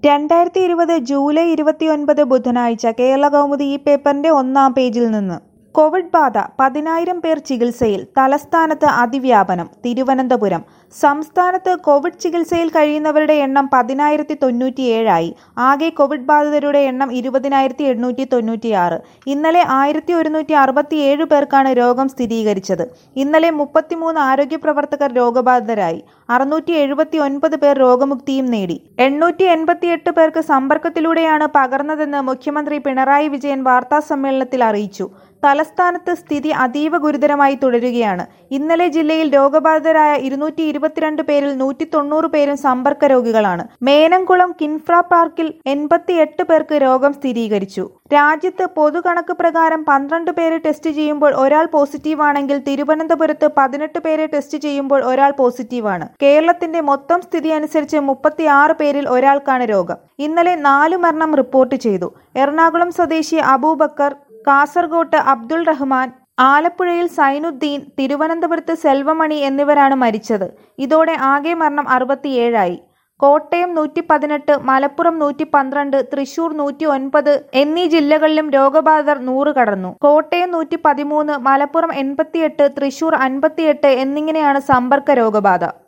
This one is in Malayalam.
രണ്ടായിരത്തി ഇരുപത് ജൂലൈ ഇരുപത്തിയൊൻപത് ബുധനാഴ്ച കേരളകൗമുദി ഈ പേപ്പറിന്റെ ഒന്നാം പേജിൽ നിന്ന് കോവിഡ് ബാധ പതിനായിരം പേർ ചികിത്സയിൽ തലസ്ഥാനത്ത് അതിവ്യാപനം തിരുവനന്തപുരം സംസ്ഥാനത്ത് കോവിഡ് ചികിത്സയിൽ കഴിയുന്നവരുടെ എണ്ണം പതിനായിരത്തി തൊണ്ണൂറ്റിയേഴായി ആകെ കോവിഡ് ബാധിതരുടെ എണ്ണം ഇരുപതിനായിരത്തി എണ്ണൂറ്റി തൊണ്ണൂറ്റിയാറ് ഇന്നലെ ആയിരത്തി ഒരുന്നൂറ്റി അറുപത്തിയേഴ് പേർക്കാണ് രോഗം സ്ഥിരീകരിച്ചത് ഇന്നലെ മുപ്പത്തിമൂന്ന് ആരോഗ്യ പ്രവർത്തകർ രോഗബാധിതരായി അറുന്നൂറ്റി എഴുപത്തി ഒൻപത് പേർ രോഗമുക്തിയും നേടി എണ്ണൂറ്റി എൺപത്തിയെട്ട് പേർക്ക് സമ്പർക്കത്തിലൂടെയാണ് പകർന്നതെന്ന് മുഖ്യമന്ത്രി പിണറായി വിജയൻ വാർത്താസമ്മേളനത്തിൽ അറിയിച്ചു തലസ്ഥാനത്ത് സ്ഥിതി അതീവ ഗുരുതരമായി തുടരുകയാണ് ഇന്നലെ ജില്ലയിൽ രോഗബാധിതരായ ഇരുന്നൂറ്റി ഇരുപത്തിരണ്ട് പേരിൽ നൂറ്റി തൊണ്ണൂറ് പേരും സമ്പർക്ക രോഗികളാണ് മേനംകുളം കിൻഫ്ര പാർക്കിൽ എൺപത്തിയെട്ട് പേർക്ക് രോഗം സ്ഥിരീകരിച്ചു രാജ്യത്ത് പൊതുകണക്ക് പ്രകാരം പന്ത്രണ്ട് പേരെ ടെസ്റ്റ് ചെയ്യുമ്പോൾ ഒരാൾ പോസിറ്റീവാണെങ്കിൽ തിരുവനന്തപുരത്ത് പതിനെട്ട് പേരെ ടെസ്റ്റ് ചെയ്യുമ്പോൾ ഒരാൾ പോസിറ്റീവാണ് കേരളത്തിന്റെ മൊത്തം സ്ഥിതി അനുസരിച്ച് മുപ്പത്തിയാറ് പേരിൽ ഒരാൾക്കാണ് രോഗം ഇന്നലെ നാലു മരണം റിപ്പോർട്ട് ചെയ്തു എറണാകുളം സ്വദേശി അബൂബക്കർ കാസർഗോട്ട് അബ്ദുൾ റഹ്മാൻ ആലപ്പുഴയിൽ സൈനുദ്ദീൻ തിരുവനന്തപുരത്ത് സെൽവമണി എന്നിവരാണ് മരിച്ചത് ഇതോടെ ആകെ മരണം അറുപത്തിയേഴായി കോട്ടയം നൂറ്റി പതിനെട്ട് മലപ്പുറം നൂറ്റി പന്ത്രണ്ട് തൃശൂർ നൂറ്റി ഒൻപത് എന്നീ ജില്ലകളിലും രോഗബാധിതർ നൂറ് കടന്നു കോട്ടയം നൂറ്റി പതിമൂന്ന് മലപ്പുറം എൺപത്തിയെട്ട് തൃശൂർ അൻപത്തിയെട്ട് എന്നിങ്ങനെയാണ് സമ്പർക്ക രോഗബാധ